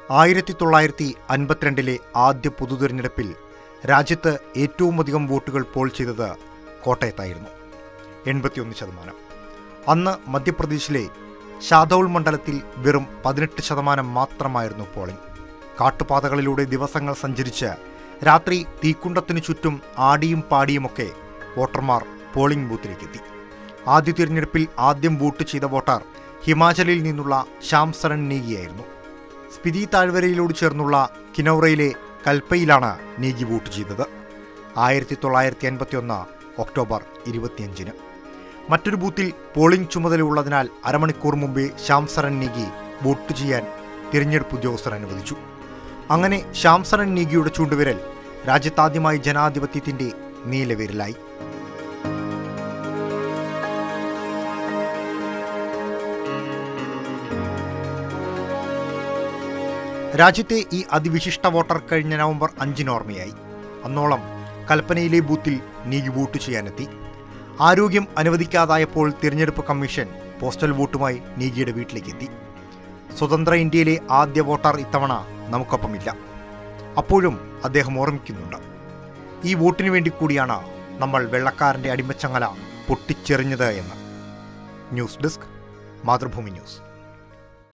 ആയിരത്തി തൊള്ളായിരത്തി അൻപത്തിരണ്ടിലെ ആദ്യ പൊതുതെരഞ്ഞെടുപ്പിൽ രാജ്യത്ത് ഏറ്റവും അധികം വോട്ടുകൾ പോൾ ചെയ്തത് കോട്ടയത്തായിരുന്നു എൺപത്തിയൊന്ന് ശതമാനം അന്ന് മധ്യപ്രദേശിലെ ഷാദൌൾ മണ്ഡലത്തിൽ വെറും പതിനെട്ട് ശതമാനം മാത്രമായിരുന്നു പോളിംഗ് കാട്ടുപാതകളിലൂടെ ദിവസങ്ങൾ സഞ്ചരിച്ച് രാത്രി തീക്കുണ്ടത്തിനു ചുറ്റും ആടിയും പാടിയുമൊക്കെ വോട്ടർമാർ പോളിംഗ് ബൂത്തിലേക്കെത്തി ആദ്യ തിരഞ്ഞെടുപ്പിൽ ആദ്യം വോട്ട് ചെയ്ത വോട്ടർ ഹിമാചലിൽ നിന്നുള്ള ശ്യാം സരൺ നേഗിയായിരുന്നു സ്പിതി താഴ്വരയിലോട് ചേർന്നുള്ള കിനൌറയിലെ കൽപ്പയിലാണ് നേഗി വോട്ട് ചെയ്തത് ആയിരത്തി തൊള്ളായിരത്തി അൻപത്തി ഒന്ന് ഒക്ടോബർ ഇരുപത്തിയഞ്ചിന് മറ്റൊരു ബൂത്തിൽ പോളിംഗ് ചുമതലയുള്ളതിനാൽ അരമണിക്കൂർ മുമ്പേ ശ്യാം സരൺ നേഗി വോട്ട് ചെയ്യാൻ തിരഞ്ഞെടുപ്പ് ഉദ്യോഗസ്ഥർ അനുവദിച്ചു അങ്ങനെ ശ്യാം സരൺ നേഗിയുടെ ചൂണ്ടുവിരൽ രാജ്യത്താദ്യമായി ജനാധിപത്യത്തിന്റെ നീലവിരലായി രാജ്യത്തെ ഈ അതിവിശിഷ്ട വോട്ടർ കഴിഞ്ഞ നവംബർ അഞ്ചിന് ഓർമ്മയായി അന്നോളം കൽപ്പനയിലെ ബൂത്തിൽ നീഗി വോട്ട് ചെയ്യാനെത്തി ആരോഗ്യം അനുവദിക്കാതായപ്പോൾ തിരഞ്ഞെടുപ്പ് കമ്മീഷൻ പോസ്റ്റൽ വോട്ടുമായി നീഗിയുടെ വീട്ടിലേക്കെത്തി സ്വതന്ത്ര ഇന്ത്യയിലെ ആദ്യ വോട്ടർ ഇത്തവണ നമുക്കൊപ്പമില്ല അപ്പോഴും അദ്ദേഹം ഓർമ്മിക്കുന്നുണ്ട് ഈ വോട്ടിനു വേണ്ടി കൂടിയാണ് നമ്മൾ വെള്ളക്കാരന്റെ അടിമച്ചങ്ങല പൊട്ടിച്ചെറിഞ്ഞത് എന്ന് ന്യൂസ് ഡെസ്ക് മാതൃഭൂമി ന്യൂസ്